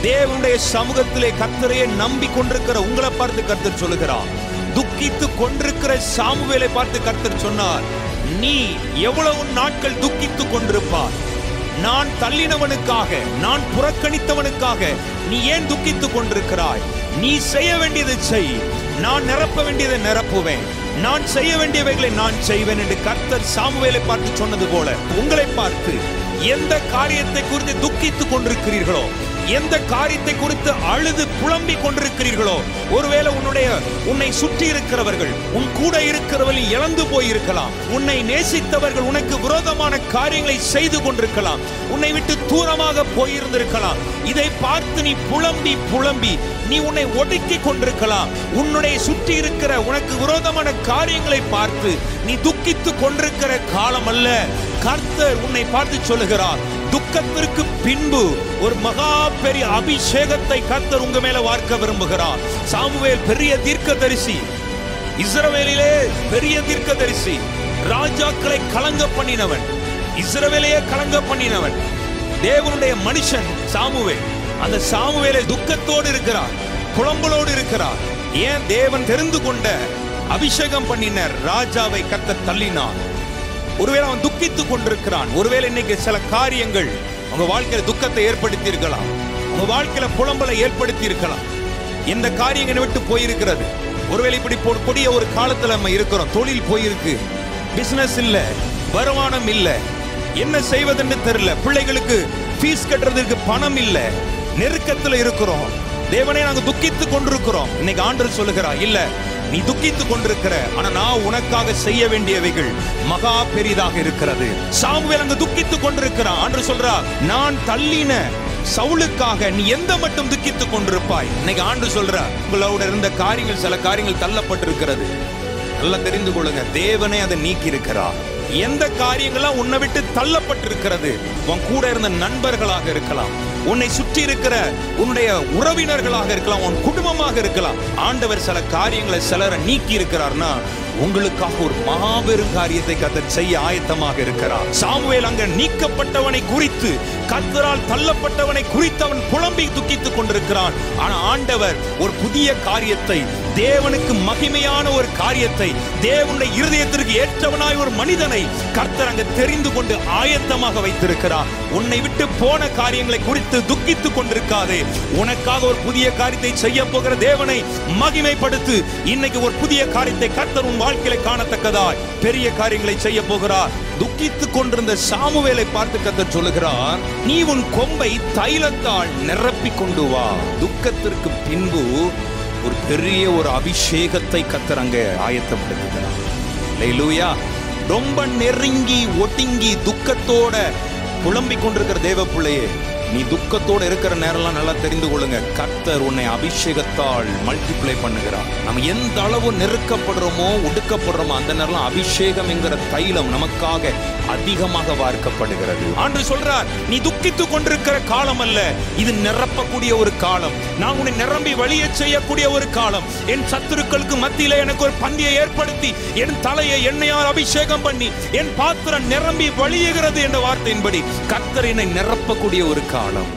தேவனுடைய சமூகத்திலே கர்த்தரையே நம்பி கொண்டிருக்கிற உங்களை பார்த்து கர்த்தர் சொல்லுகிறார் துக்கித்து கொண்டிருக்கிற சாமுவேலை பார்த்து கர்த்தர் சொன்னார் நீ எவ்வளவு நாட்கள் துக்கித்து கொண்டிருப்பார் நான் தள்ளினவனுக்காக நான் புறக்கணித்தவனுக்காக நீ ஏன் துக்கித்துக் கொண்டிருக்கிறாய் நீ செய்ய வேண்டியதை செய் நான் நிரப்ப வேண்டியதை நிரப்புவேன் நான் செய்ய வேண்டியவைகளை நான் செய்வேன் என்று கர்த்தர் சாமுவேலை பார்த்து சொன்னது போல உங்களை பார்த்து எந்த காரியத்தை குறித்து துக்கித்துக் கொண்டிருக்கிறீர்களோ எந்த காரியத்தை குறித்து அழுது புலம்பிக் கொண்டிருக்கிறீர்களோ ஒருவேளை உன்னுடைய உன்னை சுற்றி இருக்கிறவர்கள் உன் கூட இருக்கிறவர்கள் இழந்து போயிருக்கலாம் உன்னை நேசித்தவர்கள் உனக்கு விரோதமான காரியங்களை செய்து கொண்டிருக்கலாம் உன்னை விட்டு தூரமாக போயிருந்திருக்கலாம் இதை பார்த்து நீ புலம்பி புலம்பி நீ உன்னை ஒடுக்கி கொண்டிருக்கலாம் உன்னுடைய சுற்றி இருக்கிற உனக்கு விரோதமான காரியங்களை பார்த்து நீ துக்கித்து கொண்டிருக்கிற காலம் அல்ல கர்த்தர் உன்னை பார்த்து சொல்லுகிறார் துக்கத்திற்கு பின்பு ஒரு மகா பெரிய அபிஷேகத்தை கர்த்தர் உங்க மேல வார்க்க விரும்புகிறார் சாமுவேல் பெரிய தீர்க்கதரிசி இஸ்ரவேலிலே பெரிய தீர்க்கதரிசி ராஜாக்களை கலங்க பண்ணினவன் இஸ்ரவேலையே கலங்க பண்ணினவன் தேவனுடைய மனுஷன் சாமுவேல் அந்த சாமுவேலை துக்கத்தோடு இருக்கிறார் குழம்பலோடு இருக்கிறார் ஏன் தேவன் தெரிந்து கொண்ட அபிஷேகம் பண்ணினர் ராஜாவை கத்த தள்ளினார் ஒருவேளை அவன் துக்கித்துக் கொண்டிருக்கிறான் ஒருவேளை இன்னைக்கு சில காரியங்கள் உங்க வாழ்க்கையில துக்கத்தை ஏற்படுத்தி இருக்கலாம் உங்க வாழ்க்கையில புலம்பலை ஏற்படுத்தி இருக்கலாம் எந்த காரியங்களை விட்டு போயிருக்கிறது ஒருவேளை இப்படி போ- கொடிய ஒரு காலத்துல நம்ம இருக்கிறோம் தொழில் போயிருக்கு பிசினஸ் இல்ல வருமானம் இல்ல என்ன செய்வதுன்னு தெரியல பிள்ளைகளுக்கு ஃபீஸ் கட்டுறதுக்கு பணம் இல்ல நெருக்கத்துல இருக்கிறோம் தேவனே நாங்க துக்கித்துக் கொண்டிருக்கிறோம் இன்னைக்கு ஆண்டவர் சொல்லுகிறார் இல்ல நீ துக்கித்துக் கொண்டிருக்கிற ஆனா நான் உனக்காக செய்ய வேண்டியவைகள் மகா பெரிதாக இருக்கிறது சாமுவேல் அங்க துக்கித்துக் கொண்டிருக்கிறான் ஆண்டு சொல்றா நான் தள்ளின சவுலுக்காக நீ எந்த மட்டும் துக்கித்துக் கொண்டிருப்பாய் இன்னைக்கு ஆண்டு சொல்ற உங்களோட இருந்த காரியங்கள் சில காரியங்கள் தள்ளப்பட்டிருக்கிறது நல்லா தெரிந்து கொள்ளுங்க தேவனே அதை நீக்கி இருக்கிறார் எந்த காரியங்கள்லாம் உன்னை விட்டு தள்ளப்பட்டிருக்கிறது உன் கூட இருந்த நண்பர்களாக இருக்கலாம் உன்னை சுற்றி இருக்கிற உன்னுடைய உறவினர்களாக இருக்கலாம் உன் குடும்பமாக இருக்கலாம் ஆண்டவர் சில காரியங்களை சிலரை நீக்கி இருக்கிறார்னா உங்களுக்காக ஒரு மாபெரும் காரியத்தை கத்தர் செய்ய ஆயத்தமாக இருக்கிறார் சாமுவேல் அங்க நீக்கப்பட்டவனை குறித்து கத்தரால் தள்ளப்பட்டவனை குறித்து அவன் புலம்பி துக்கித்துக் கொண்டிருக்கிறான் ஆனா ஆண்டவர் ஒரு புதிய காரியத்தை தேவனுக்கு மகிமையான ஒரு காரியத்தை தேவனுடைய இருதயத்திற்கு ஏற்றவனாய் ஒரு மனிதனை கர்த்தர் அங்க தெரிந்து கொண்டு ஆயத்தமாக வைத்திருக்கிறார் உன்னை விட்டு போன காரியங்களை குறித்து துக்கித்துக் கொண்டிருக்காதே உனக்காக ஒரு புதிய காரியத்தை செய்ய போகிற தேவனை மகிமைப்படுத்து இன்னைக்கு ஒரு புதிய காரியத்தை கர்த்தர் உன் வாழ்க்கையில காணத்தக்கதாய் பெரிய காரியங்களை செய்ய போகிறார் துக்கித்துக் கொண்டிருந்த சாமுவேலை பார்த்து கர்த்தர் சொல்லுகிறார் நீ உன் கொம்பை தைலத்தால் நிரப்பிக் கொண்டு வா துக்கத்திற்கு பின்பு ஒரு பெரிய ஒரு அபிஷேகத்தை கத்தர் அங்க ஆயத்தப்படுத்துகிறார் அல்லேலூயா ரொம்ப நெருங்கி ஒடுங்கி துக்கத்தோட புலம்பிக் கொண்டிருக்கிற தேவ பிள்ளையே நீ துக்கத்தோட இருக்கிற நேரம்லாம் நல்லா தெரிந்து கொள்ளுங்க கர்த்தர் உன்னை அபிஷேகத்தால் மல்டிப்ளை பண்ணுகிறார் நம்ம எந்த அளவு நெருக்கப்படுறோமோ ஒடுக்கப்படுறோமோ அந்த நேரம் அபிஷேகம் என்கிற தைலம் நமக்காக அதிகமாக வார்க்கப்படுகிறது ஆண்டு சொல்றார் நீ துக்கித்துக் கொண்டிருக்கிற காலம் அல்ல இது நிரப்பக்கூடிய ஒரு காலம் நான் உன்னை நிரம்பி வழிய செய்யக்கூடிய ஒரு காலம் என் சத்துருக்களுக்கு மத்தியில எனக்கு ஒரு பந்தியை ஏற்படுத்தி என் தலையை எண்ணெயால் அபிஷேகம் பண்ணி என் பாத்திரம் நிரம்பி வழியுகிறது என்ற வார்த்தையின்படி கர்த்தர் என்னை நிரப்பக்கூடிய ஒரு காலம்